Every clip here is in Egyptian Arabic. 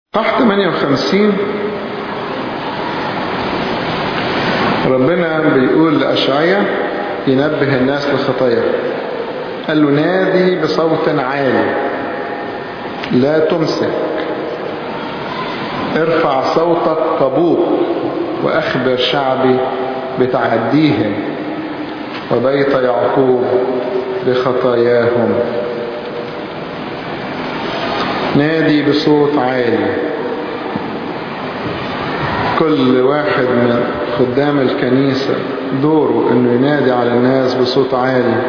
صح 58 ربنا بيقول لأشعية ينبه الناس لخطايا قال له نادي بصوت عالي لا تمسك ارفع صوتك قبوق وأخبر شعبي بتعديهم وبيت يعقوب بخطاياهم نادي بصوت عالي كل واحد من خدام الكنيسة دوره انه ينادي على الناس بصوت عالي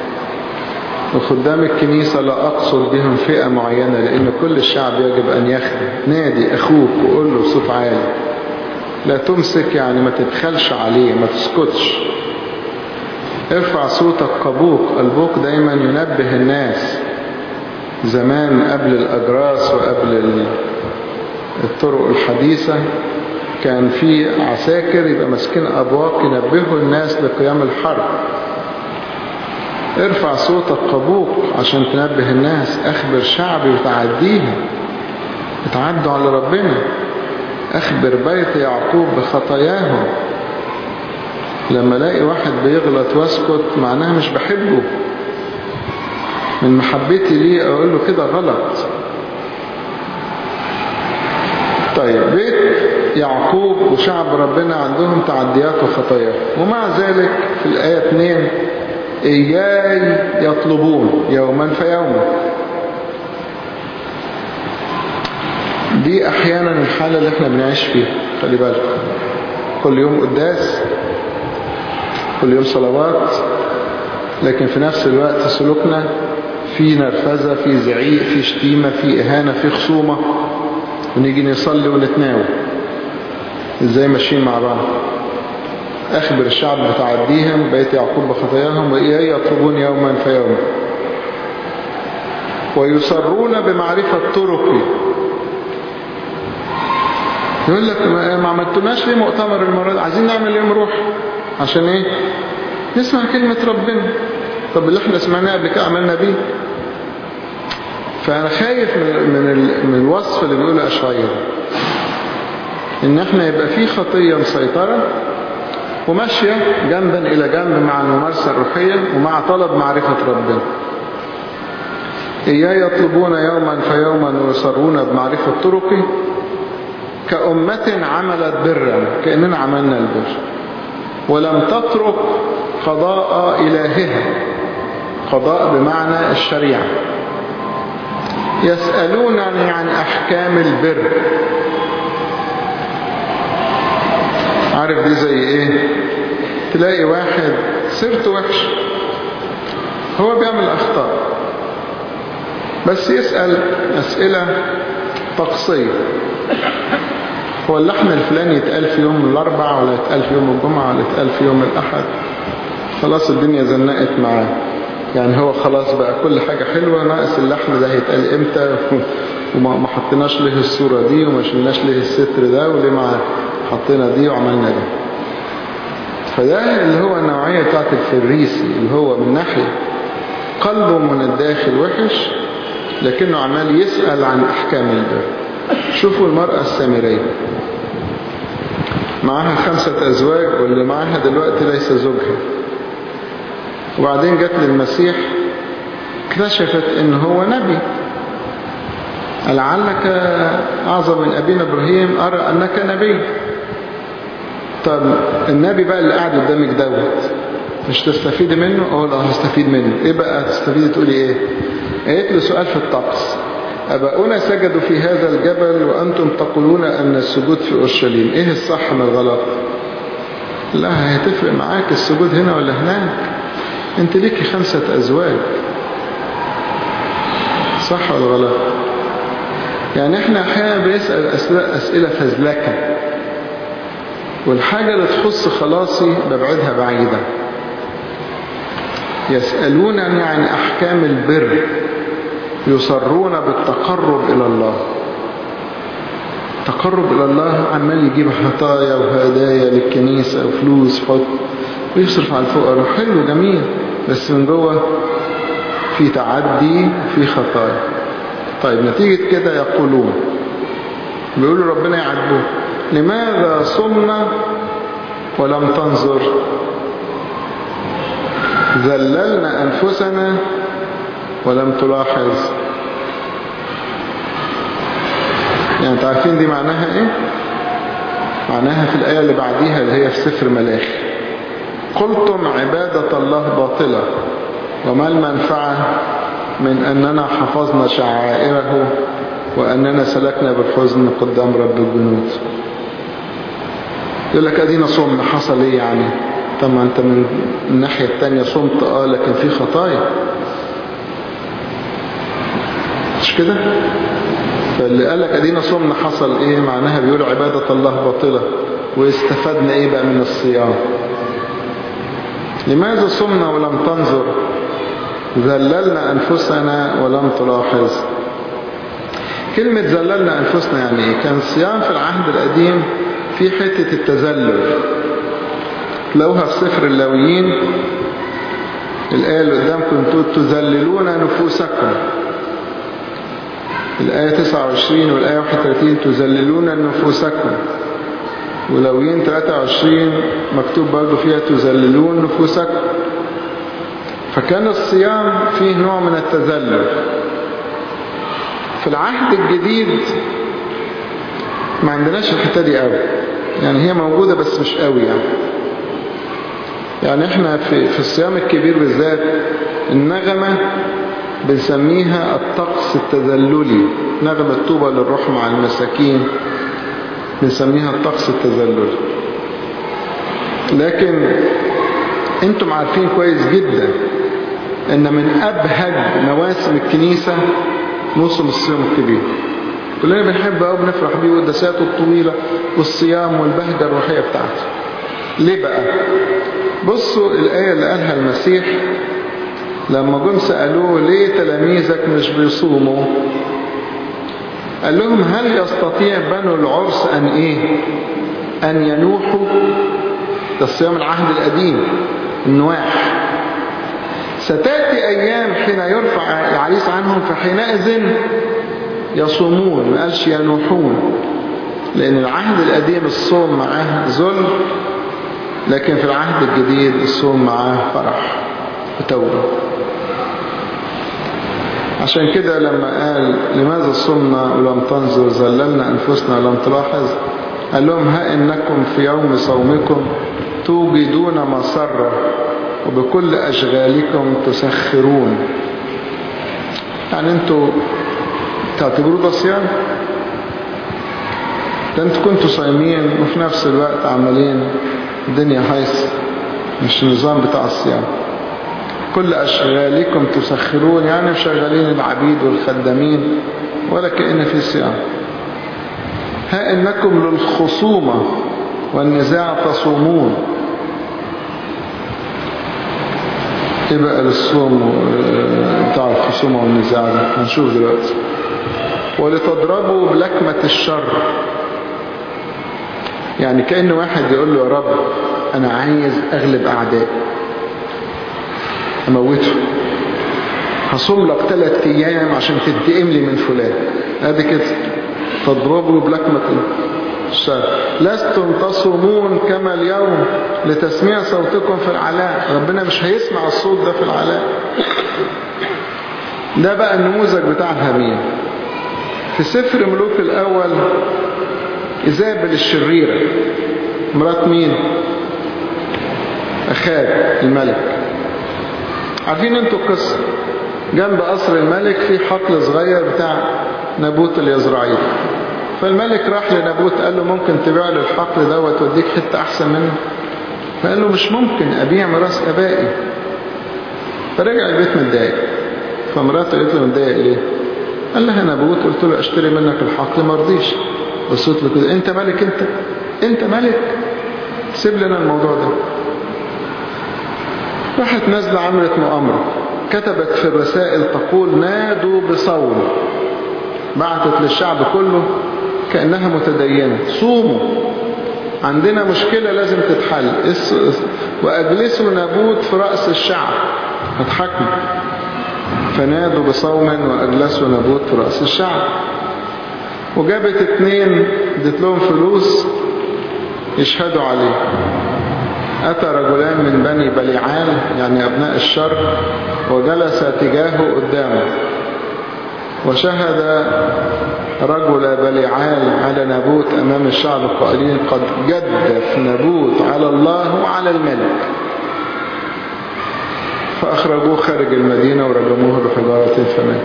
وخدام الكنيسة لا أقصد بهم فئة معينة لأن كل الشعب يجب أن يخدم نادي أخوك وقول له بصوت عالي لا تمسك يعني ما تدخلش عليه ما تسكتش ارفع صوتك قبوك البوك دايما ينبه الناس زمان قبل الأجراس وقبل الطرق الحديثة كان في عساكر يبقى ماسكين أبواق ينبهوا الناس لقيام الحرب ارفع صوتك قبوق عشان تنبه الناس اخبر شعبي وتعديهم اتعدوا على ربنا اخبر بيت يعقوب بخطاياهم لما الاقي واحد بيغلط واسكت معناها مش بحبه من محبتي ليه اقول له كده غلط طيب بيت يعقوب وشعب ربنا عندهم تعديات وخطايا ومع ذلك في الآية 2 إياي يطلبون يوما فيوما دي أحيانا الحالة اللي احنا بنعيش فيها خلي بالكم كل يوم قداس كل يوم صلوات لكن في نفس الوقت سلوكنا في نرفزة في زعيق في شتيمة في إهانة في خصومة ونيجي نصلي ونتناول ازاي ماشيين مع بعض أخبر الشعب بتعديهم بيت يعقوب بخطاياهم وإياه يطلبون يوما فيوما ويصرون بمعرفة طرقي يقول لك ما عملتوناش ليه مؤتمر المرة دي عايزين نعمل يوم روح عشان ايه نسمع كلمة ربنا طب اللي احنا سمعناه قبل كده عملنا بيه فأنا خايف من من من الوصف اللي بيقوله أشعير إن احنا يبقى في خطية مسيطرة وماشية جنبا إلى جنب مع الممارسة الروحية ومع طلب معرفة ربنا إياه يطلبون يوما فيوما ويصرون بمعرفة طرقي كأمة عملت برا كأننا عملنا البر ولم تترك قضاء إلهها قضاء بمعنى الشريعة يسألونني عن أحكام البر عارف دي زي ايه تلاقي واحد سيرته وحش هو بيعمل اخطاء بس يسأل اسئلة طقسية هو اللحن الفلاني يتقال في يوم الاربع ولا يتقال في يوم الجمعة ولا يتقال في يوم الاحد خلاص الدنيا زنقت معاه يعني هو خلاص بقى كل حاجة حلوة ناقص اللحن ده هيتقال امتى وما حطيناش له الصورة دي وما شلناش له الستر ده وليه ما حطينا دي وعملنا دي فده اللي هو النوعية بتاعت الفريسي اللي هو من ناحية قلبه من الداخل وحش لكنه عمال يسأل عن أحكام البر شوفوا المرأة السامرية معاها خمسة أزواج واللي معاها دلوقتي ليس زوجها وبعدين جت للمسيح اكتشفت ان هو نبي لعلك أعظم من أبينا إبراهيم أرى أنك نبي طب النبي بقى اللي قاعد قدامك دوت مش تستفيد منه أقول اه هستفيد منه إيه بقى تستفيد تقولي إيه قالت له سؤال في الطقس أباؤنا سجدوا في هذا الجبل وأنتم تقولون أن السجود في أورشليم إيه الصح من الغلط لا هتفرق معاك السجود هنا ولا هناك انت ليكي خمسة أزواج صح ولا غلط يعني احنا احيانا بنسأل أسئلة فزلكة والحاجة اللي تخص خلاصي ببعدها بعيدا يسألونني عن أحكام البر يصرون بالتقرب إلى الله تقرب إلى الله عمال يجيب هدايا وهدايا للكنيسة وفلوس حط ويصرف على الفقراء حلو جميل بس من جوه في تعدي في خطايا طيب نتيجة كده يقولون بيقولوا ربنا يعاتبوه لماذا صمنا ولم تنظر ذللنا أنفسنا ولم تلاحظ يعني انتوا عارفين دي معناها ايه معناها في الآية اللي بعديها اللي هي في سفر ملاخي قلتم عبادة الله باطلة وما المنفعة من أننا حفظنا شعائره وأننا سلكنا بالحزن قدام رب الجنود يقول لك أدينا صمنا حصل إيه يعني طب ما أنت من الناحية التانية صمت آه لكن في خطايا مش كده فاللي قال لك أدينا صمنا حصل إيه معناها بيقول عبادة الله باطلة واستفدنا إيه بقى من الصيام لماذا صمنا ولم تنظر ذللنا أنفسنا ولم تلاحظ كلمة ذللنا أنفسنا يعني إيه كان الصيام في العهد القديم في حتة التذلل تلاقوها في سفر اللاويين الآية اللي قدامكم تقول تذللون نفوسكم الآية 29 والآية 31 تذللون نفوسكم ولويين 23 مكتوب برضو فيها تذللون نفوسكم فكان الصيام فيه نوع من التذلل في العهد الجديد ما عندناش الحتة دي قوي يعني هي موجودة بس مش قوي يعني يعني احنا في, في الصيام الكبير بالذات النغمة بنسميها الطقس التذللي نغمة طوبى للروح مع المساكين بنسميها الطقس التذللي لكن انتم عارفين كويس جدا ان من ابهج مواسم الكنيسة موسم الصيام الكبير كلنا بنحب قوي بنفرح بيه والدساته الطويلة والصيام والبهجة الروحية بتاعته ليه بقى بصوا الآية اللي قالها المسيح لما جم سألوه ليه تلاميذك مش بيصوموا قال لهم هل يستطيع بنو العرس أن إيه أن ينوحوا ده الصيام العهد القديم النواح ستأتي أيام حين يرفع العريس عنهم فحينئذ يصومون ما قالش ينوحون لأن العهد القديم الصوم معاه ذل لكن في العهد الجديد الصوم معاه فرح وتوبة عشان كده لما قال لماذا صمنا ولم تنظر زللنا أنفسنا ولم تلاحظ قال لهم ها إنكم في يوم صومكم توجدون مسرة وبكل أشغالكم تسخرون يعني انتوا تعتبروا ده صيام ده انتوا كنتوا صايمين وفي نفس الوقت عمالين الدنيا حيث مش النظام بتاع الصيام كل أشغالكم تسخرون يعني شغالين العبيد والخدامين ولا كأن في صيام ها إنكم للخصومة والنزاع تصومون ايه بقى للصوم بتاع الخصومة والنزاع ده هنشوف دلوقتي ولتضربوا بلكمة الشر يعني كأن واحد يقول له يا رب أنا عايز أغلب أعدائي أموته هصوم لك ثلاث أيام عشان تنتقم لي من فلان ادي كده تضربوا بلكمة الشر لستم تصومون كما اليوم لتسميع صوتكم في العلاء ربنا مش هيسمع الصوت ده في العلاء ده بقى النموذج بتاع الهابيل في سفر ملوك الأول إيزابل الشريرة مرات مين أخاب الملك عارفين انتوا القصة جنب قصر الملك في حقل صغير بتاع نابوت اليزرعيل فالملك راح لنابوت قال له ممكن تبيع لي الحقل ده وتوديك حتة أحسن منه فقال له مش ممكن أبيع ميراث أبائي فرجع البيت متضايق فمراته قالت له متضايق ليه قال لها نابوت قلت له اشتري منك الحقل ما رضيش بصيت له كده انت ملك انت انت ملك سيب لنا الموضوع ده راحت نازلة عملت مؤامرة كتبت في الرسائل تقول نادوا بصوم بعتت للشعب كله كأنها متدينة صوموا عندنا مشكلة لازم تتحل وأجلسوا نابوت في رأس الشعب هتحكموا فنادوا بصوم وأجلسوا نابوت في رأس الشعب وجابت اتنين ادت لهم فلوس يشهدوا عليه أتى رجلان من بني بليعال يعني أبناء الشر وجلس تجاهه قدامه وشهد رجل بليعال على نابوت أمام الشعب القائلين قد جدف نابوت على الله وعلى الملك فأخرجوه خارج المدينة ورجموه بحجارة فمات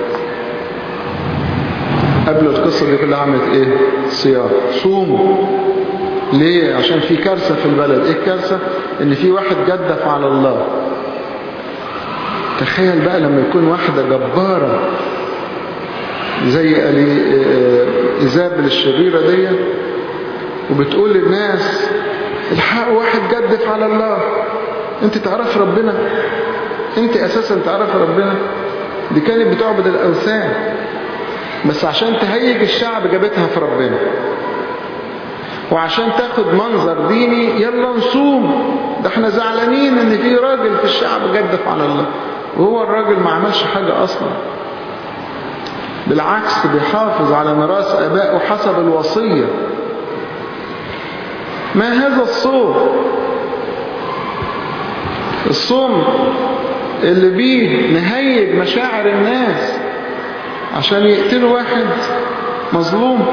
قبل القصة دي كلها عملت ايه صيام صوموا ليه عشان في كارثة في البلد ايه الكارثة ان في واحد جدف على الله تخيل بقى لما يكون واحدة جبارة زي إيزابل الشريرة دي وبتقول للناس الحقوا واحد جدف على الله انت تعرف ربنا انت اساسا تعرف ربنا دي كانت بتعبد الاوثان بس عشان تهيج الشعب جابتها في ربنا وعشان تاخد منظر ديني يلا نصوم ده احنا زعلانين ان في راجل في الشعب جدف على الله وهو الراجل ما عملش حاجة اصلا بالعكس بيحافظ على ميراث ابائه حسب الوصية ما هذا الصوم الصوم اللي بيه نهيج مشاعر الناس عشان يقتلوا واحد مظلوم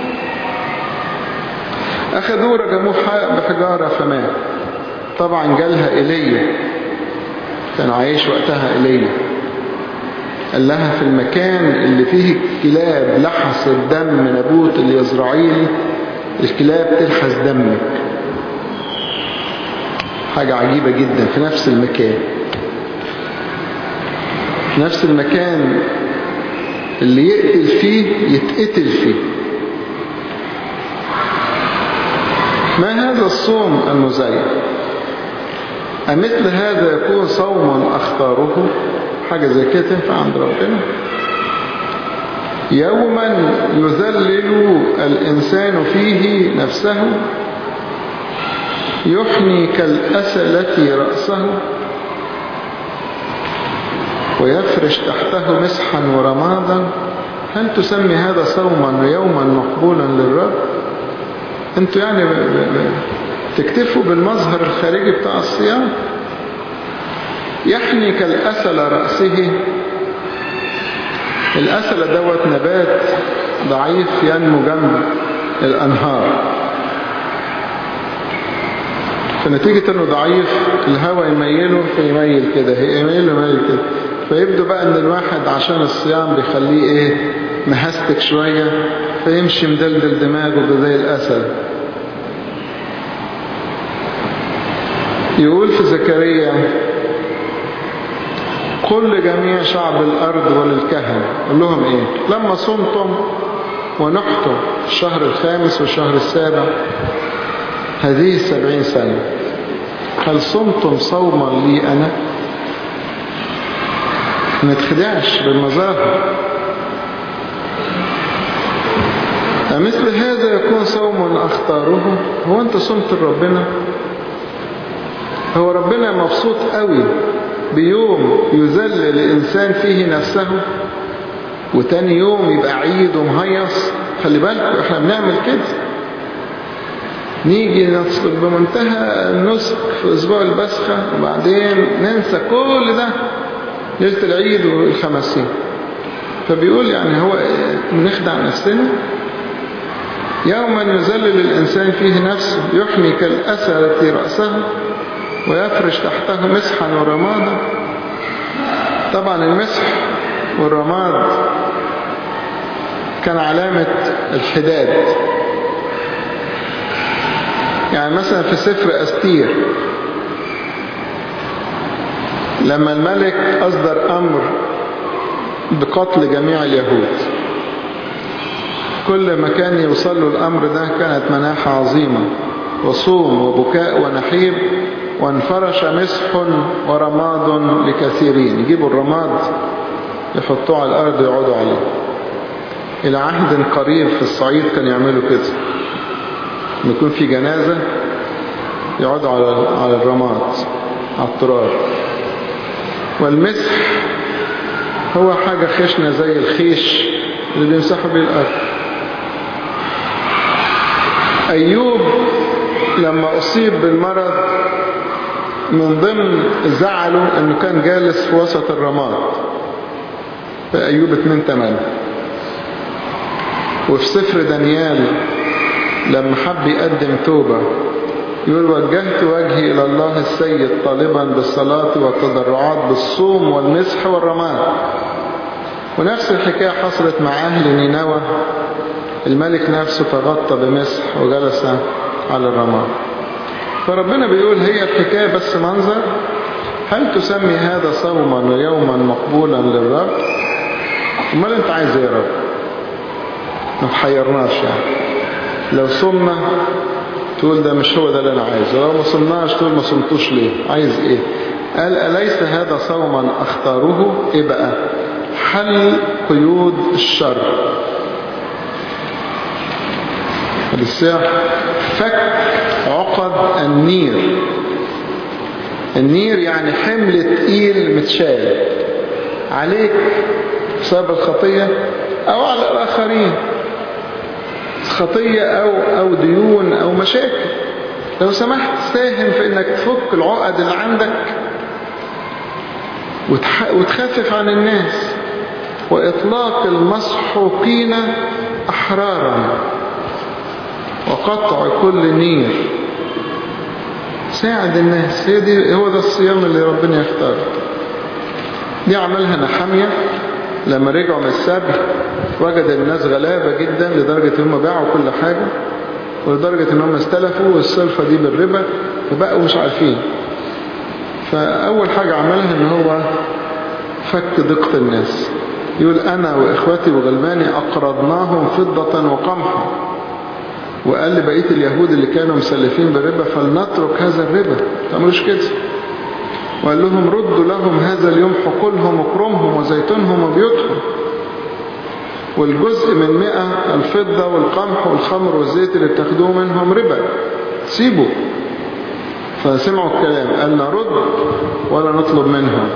أخذوه رجموه بحجارة فمات طبعا جالها إيليا كان عايش وقتها إيليا قال لها في المكان اللي فيه كلاب لحس الدم نبوت اليزرعيلي الكلاب تلحس دمك حاجة عجيبة جدا في نفس المكان في نفس المكان اللي يقتل فيه يتقتل فيه ما هذا الصوم المزيف أمثل هذا يكون صوما أختاره حاجة زي كده تنفع عند ربنا يوما يذلل الإنسان فيه نفسه يحني كالأسلة رأسه ويفرش تحته مسحا ورمادا هل تسمي هذا صوما يوما مقبولا للرب انتوا يعني ب... ب... ب... تكتفوا بالمظهر الخارجي بتاع الصيام يحني كالأسل رأسه الأسل دوت نبات ضعيف ينمو جنب الأنهار فنتيجة انه ضعيف الهواء يميله فيميل كده يميله يميل كده فيبدو بقى ان الواحد عشان الصيام بيخليه ايه مهستك شوية فيمشي مدلدل دماغه زي الأسد يقول في زكريا قل لجميع شعب الأرض وللكهنة قل لهم ايه لما صمتم ونحتم الشهر الخامس والشهر السابع هذه السبعين سنة هل صمتم صوما لي أنا ما تخدعش بالمظاهر مثل هذا يكون صوم أختاره هو أنت صمت لربنا هو ربنا مبسوط قوي بيوم يذلل الإنسان فيه نفسه وتاني يوم يبقى عيد ومهيص خلي بالكم احنا بنعمل كده نيجي نسلك بمنتهى النسك في أسبوع البسخة وبعدين ننسى كل ده ليلة العيد والخمسين فبيقول يعني هو بنخدع نفسنا يوما يذلل الإنسان فيه نفسه يحمي كالأسرة رأسه ويفرش تحته مسحا ورمادا طبعا المسح والرماد كان علامة الحداد يعني مثلا في سفر أستير لما الملك أصدر أمر بقتل جميع اليهود كل ما كان يوصل له الأمر ده كانت مناحة عظيمة وصوم وبكاء ونحيب وانفرش مسح ورماد لكثيرين يجيبوا الرماد يحطوه على الأرض ويقعدوا عليه إلى عهد قريب في الصعيد كان يعملوا كده لما يكون في جنازة يقعدوا على على الرماد على التراب والمسح هو حاجة خشنة زي الخيش اللي بيمسحوا بيه الأرض أيوب لما أصيب بالمرض من ضمن زعله أنه كان جالس في وسط الرماد في أيوب 2 8 وفي سفر دانيال لما حب يقدم توبة يقول وجهت وجهي إلى الله السيد طالبا بالصلاة والتضرعات بالصوم والمسح والرماد ونفس الحكاية حصلت مع أهل نينوى الملك نفسه تغطى بمسح وجلس على الرماد فربنا بيقول هي الحكاية بس منظر هل تسمي هذا صوما ويوما مقبولا للرب امال انت عايز ايه يا رب ما تحيرناش يعني لو صمنا تقول ده مش هو ده اللي انا عايزه لو ما صمناش تقول ما صمتوش ليه عايز ايه قال أليس هذا صوما اختاره ايه بقى حل قيود الشر الساعة فك عقد النير النير يعني حمل تقيل متشال عليك بسبب الخطية او على الاخرين خطية او او ديون او مشاكل لو سمحت ساهم في انك تفك العقد اللي عندك وتخفف عن الناس واطلاق المسحوقين احرارا وقطع كل نير ساعد الناس هي دي هو ده الصيام اللي ربنا يختاره دي عملها نحمية لما رجعوا من السبي وجد الناس غلابة جدا لدرجة ان هم باعوا كل حاجة ولدرجة ان هم استلفوا الصرفة دي بالربا فبقوا مش عارفين فأول حاجة عملها ان هو فك دقة الناس يقول أنا وإخوتي وغلماني أقرضناهم فضة وقمحا وقال لبقية اليهود اللي كانوا مسلفين بالربا فلنترك هذا الربا تعملوش كده وقال لهم ردوا لهم هذا اليوم حقولهم وكرمهم وزيتونهم وبيوتهم والجزء من مئة الفضة والقمح والخمر والزيت اللي بتاخدوه منهم ربا سيبوا فسمعوا الكلام قال نرد ولا نطلب منهم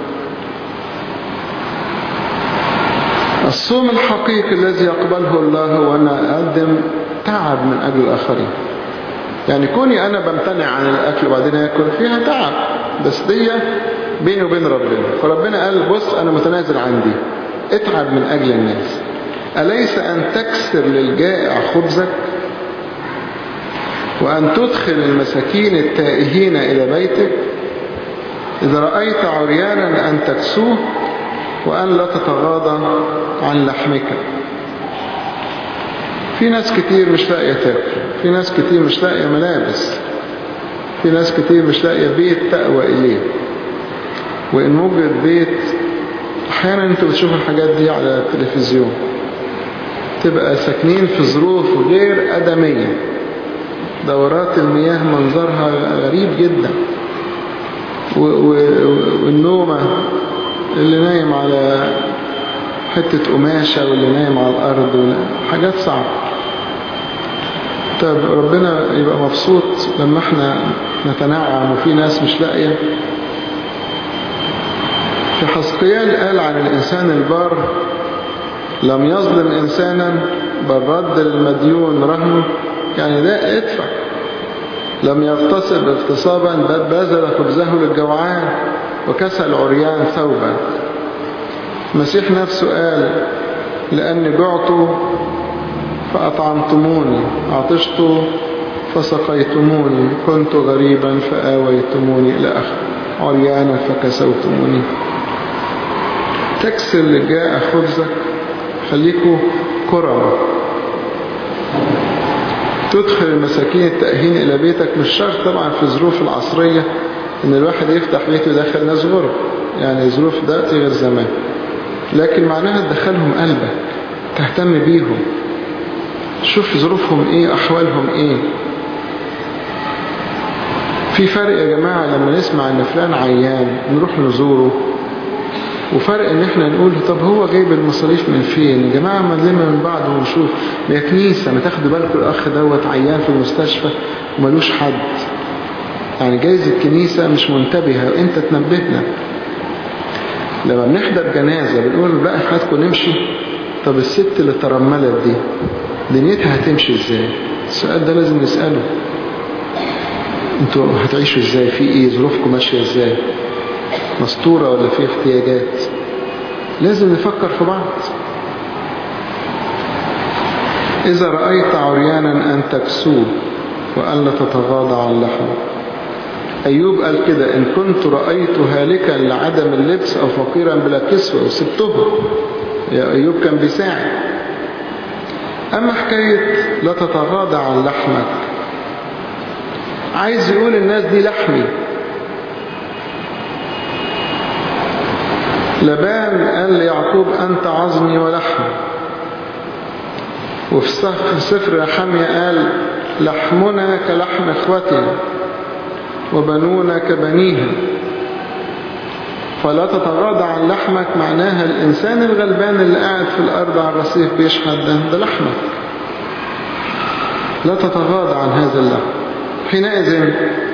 الصوم الحقيقي الذي يقبله الله هو أن أقدم تعب من أجل الآخرين يعني كوني أنا بمتنع عن الأكل وبعدين أكل فيها تعب بس دي بيني وبين ربنا فربنا قال بص أنا متنازل عن دي اتعب من أجل الناس أليس أن تكسر للجائع خبزك وأن تدخل المساكين التائهين إلى بيتك إذا رأيت عريانا أن تكسوه وأن لا تتغاضى عن لحمك في ناس كتير مش لاقية تاكل في ناس كتير مش لاقية ملابس في ناس كتير مش لاقية بيت تأوى إليه وإن وجد بيت أحيانا أنتوا بتشوفوا الحاجات دي على التلفزيون تبقى ساكنين في ظروف غير أدمية دورات المياه منظرها غريب جدا والنومة اللي نايم على حتة قماشة واللي نايم على الأرض حاجات صعبة طب ربنا يبقى مبسوط لما احنا نتنعم وفي ناس مش لاقية في حسقيال قال عن الإنسان البار لم يظلم إنسانا بل رد للمديون رهنه يعني ده ادفع لم يغتصب اغتصابا بل بذل خبزه للجوعان وكسى العريان ثوبا المسيح نفسه قال لأني جعت فأطعمتموني عطشت فسقيتموني كنت غريبا فآويتموني إلى آخر عريانا فكسوتموني تكسر لجاء خبزك خليكوا كرم تدخل المساكين التأهين إلى بيتك مش شرط طبعا في الظروف العصرية إن الواحد يفتح بيته يدخل ناس غرب يعني ظروف دلوقتي غير زمان لكن معناها تدخلهم قلبك تهتم بيهم شوف ظروفهم ايه احوالهم ايه في فرق يا جماعة لما نسمع ان فلان عيان نروح نزوره وفرق ان احنا نقول طب هو جايب المصاريف من فين يا جماعة ما نلم من بعض ونشوف يا كنيسة ما تاخدوا بالكم الاخ دوت عيان في المستشفى وملوش حد يعني جايز الكنيسة مش منتبهة انت تنبهنا لما بنحضر جنازة بنقول بقى في حياتكم نمشي طب الست اللي ترملت دي دنيتها هتمشي ازاي السؤال ده لازم نسأله انتوا هتعيشوا ازاي في ايه ظروفكم ماشية ازاي مستورة ولا في احتياجات لازم نفكر في بعض إذا رأيت عريانا أن تكسوه وألا تتغاضى عن لحمه أيوب قال كده إن كنت رأيت هالكا لعدم اللبس أو فقيرا بلا كسوة وسبته يا أيوب كان بيساعد أما حكاية لا تتغاضى عن لحمك عايز يقول الناس دي لحمي لبان قال ليعقوب أنت عظمي ولحمي وفي سفر حمية قال لحمنا كلحم اخوتنا وبنونا كبنيها فلا تتغاضى عن لحمك معناها الإنسان الغلبان اللي قاعد في الأرض على الرصيف بيشحت ده ده لحمك لا تتغاضى عن هذا اللحم حينئذ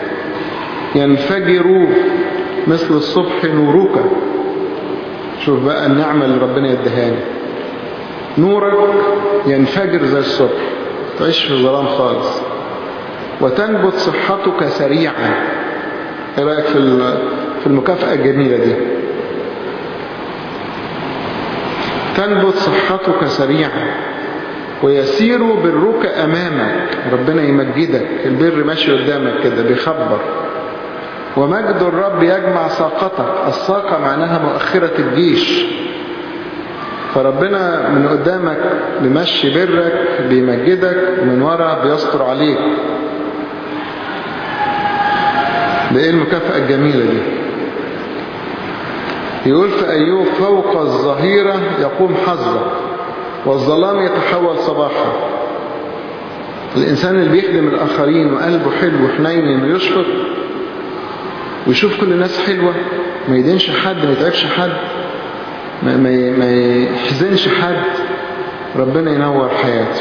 ينفجر مثل الصبح نورك شوف بقى النعمة اللي ربنا يدهاني نورك ينفجر زي الصبح تعيش في الظلام خالص وتنبت صحتك سريعا ايه رايك في في المكافأة الجميلة دي تنبت صحتك سريعا ويسير برك أمامك ربنا يمجدك البر ماشي قدامك كده بيخبر ومجد الرب يجمع ساقتك الساقة معناها مؤخرة الجيش فربنا من قدامك بيمشي برك بيمجدك ومن ورا بيستر عليك ده ايه المكافأة الجميلة دي يقول في أيوب فوق الظهيرة يقوم حظك والظلام يتحول صباحا الإنسان اللي بيخدم الآخرين وقلبه حلو وحنين ويشفق ويشوف كل الناس حلوة ما يدينش حد ما يتعبش حد ما, ما, ما يحزنش حد ربنا ينور حياته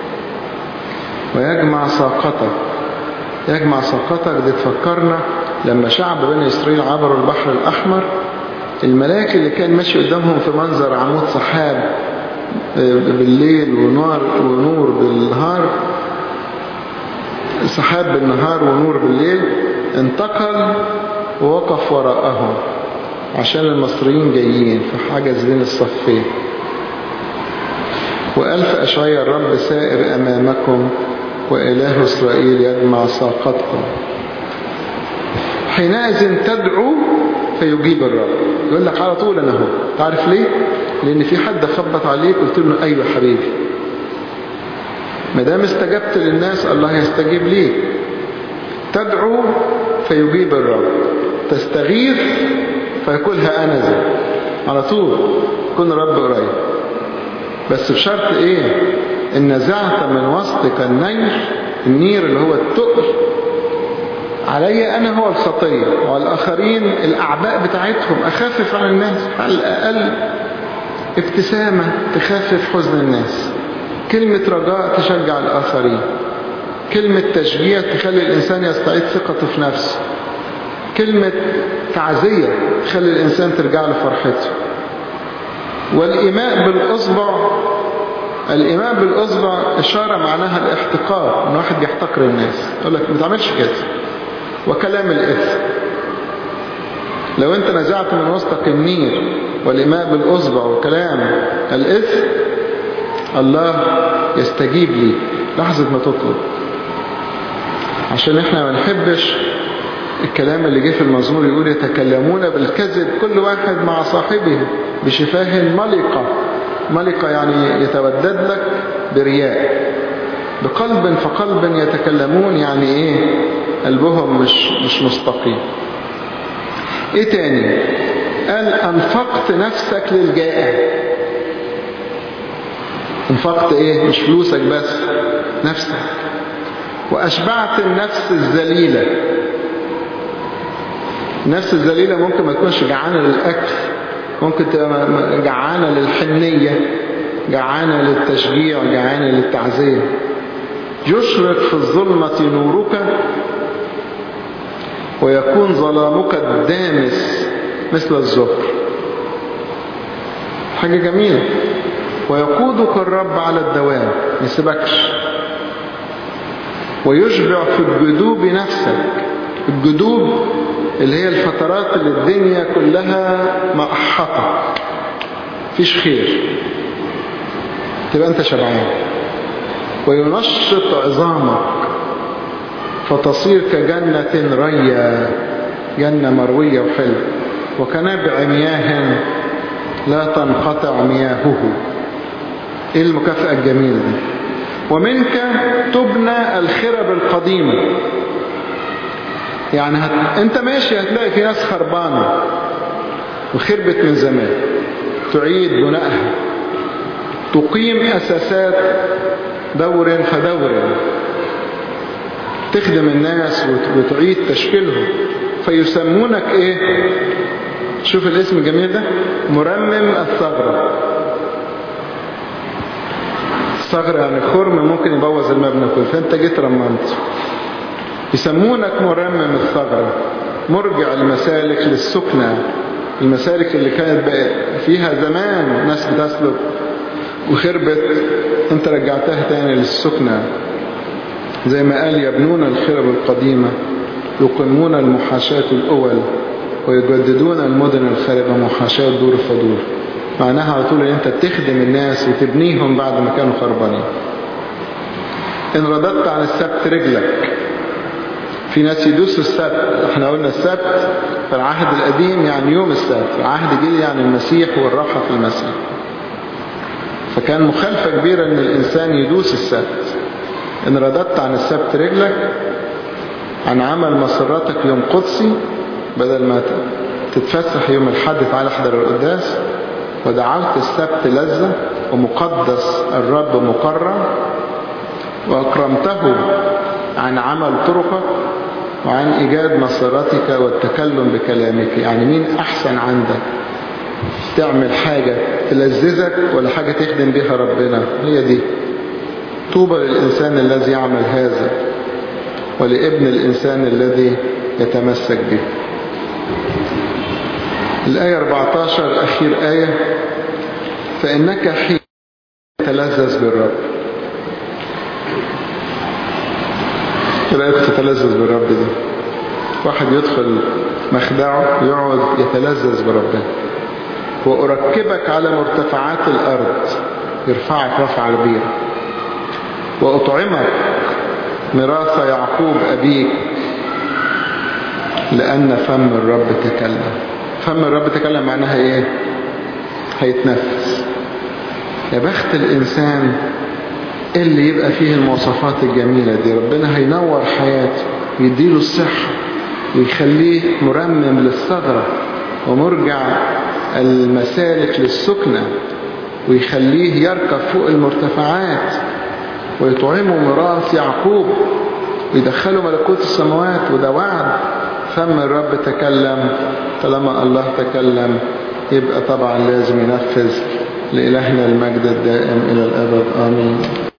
ويجمع ساقتك يجمع ساقتك دي تفكرنا لما شعب بني إسرائيل عبروا البحر الأحمر الملاك اللي كان ماشي قدامهم في منظر عمود سحاب بالليل ونار ونور بالنهار سحاب بالنهار ونور بالليل انتقل ووقف وراءهم عشان المصريين جايين فحجز بين الصفين وألف أشعية الرب سائر أمامكم وإله إسرائيل يجمع ساقتكم حينئذ تدعو فيجيب الرب يقول لك على طول أنا هو تعرف ليه لأن في حد خبط عليك قلت له أيوة حبيبي ما دام استجبت للناس الله يستجيب ليك تدعو فيجيب الرب تستغيث فيقولها أنا ذا على طول كن رب قريب بس بشرط ايه ان نزعت من وسطك النير النير اللي هو التقل علي انا هو الخطية وعلى الاخرين الاعباء بتاعتهم اخفف عن الناس على الاقل ابتسامة تخفف حزن الناس كلمة رجاء تشجع الاخرين كلمة تشجيع تخلي الانسان يستعيد ثقته في نفسه كلمة تعزية تخلي الإنسان ترجع له فرحته والإيماء بالأصبع الإيماء بالأصبع إشارة معناها الاحتقار إن واحد بيحتقر الناس يقول لك ما تعملش كده وكلام الإثم لو أنت نزعت من وسطك النير والإيماء بالأصبع وكلام الإثم الله يستجيب لي لحظة ما تطلب عشان احنا ما نحبش الكلام اللي جه في المزمور يقول يتكلمون بالكذب كل واحد مع صاحبه بشفاه ملقة ملقة يعني يتودد لك برياء بقلب فقلب يتكلمون يعني ايه قلبهم مش, مش مستقيم ايه تاني قال انفقت نفسك للجائع انفقت ايه مش فلوسك بس نفسك واشبعت النفس الذليله النفس الذليلة ممكن ما تكونش جعانة للأكل ممكن تبقى جعانة للحنية جعانة للتشجيع جعانة للتعزية يشرق في الظلمة نورك ويكون ظلامك الدامس مثل الزهر حاجة جميلة ويقودك الرب على الدوام ما يسيبكش ويشبع في الجدوب نفسك الجدوب اللي هي الفترات اللي الدنيا كلها مقحطة فيش خير تبقى انت شبعان وينشط عظامك فتصير كجنة ريا جنة مروية وحلوة وكنبع مياه لا تنقطع مياهه ايه المكافأة الجميلة دي ومنك تبنى الخرب القديمة يعني هت... انت ماشي هتلاقي في ناس خربانة وخربت من زمان تعيد بنائها تقيم أساسات دور فدور تخدم الناس وتعيد تشكيلهم فيسمونك ايه شوف الاسم الجميل ده مرمم الثغرة الثغرة يعني خرم ممكن يبوظ المبنى كله فانت جيت رممت يسمونك مرمم الثغرة مرجع المسالك للسكنة المسالك اللي كانت بقى فيها زمان ناس بتسلك وخربت انت رجعتها تاني للسكنة زي ما قال يبنون الخرب القديمة يقيمون المحاشاة الأول ويجددون المدن الخاربة محاشاة دور فدور معناها على طول ان انت تخدم الناس وتبنيهم بعد ما كانوا خربانين ان رددت عن السبت رجلك في ناس يدوسوا السبت احنا قلنا السبت في العهد القديم يعني يوم السبت العهد الجديد يعني المسيح والراحة في المسيح فكان مخالفة كبيرة ان الانسان يدوس السبت ان رددت عن السبت رجلك عن عمل مسراتك يوم قدسي بدل ما تتفسح يوم الحد تعالى احضر القداس ودعوت السبت لذة ومقدس الرب مقرر وأكرمته عن عمل طرقك وعن إيجاد مساراتك والتكلم بكلامك يعني مين أحسن عندك تعمل حاجة تلذذك ولا حاجة تخدم بها ربنا هي دي طوبى للإنسان الذي يعمل هذا ولابن الإنسان الذي يتمسك به الآية 14 أخير آية فإنك حين تتلذذ بالرب رأيك تتلذذ بالرب دي واحد يدخل مخدعه يقعد يتلذذ بربنا وأركبك على مرتفعات الأرض يرفعك رفع كبيرة وأطعمك ميراث يعقوب أبيك لأن فم الرب تكلم فم الرب تكلم معناها إيه هيتنفس يا بخت الإنسان اللي يبقى فيه المواصفات الجميلة دي ربنا هينور حياته ويديله الصحة ويخليه مرمم للثغرة ومرجع المسالك للسكنة ويخليه يركب فوق المرتفعات ويطعمه ميراث يعقوب ويدخله ملكوت السماوات وده وعد فم الرب تكلم طالما الله تكلم يبقى طبعا لازم ينفذ لإلهنا المجد الدائم إلى الأبد آمين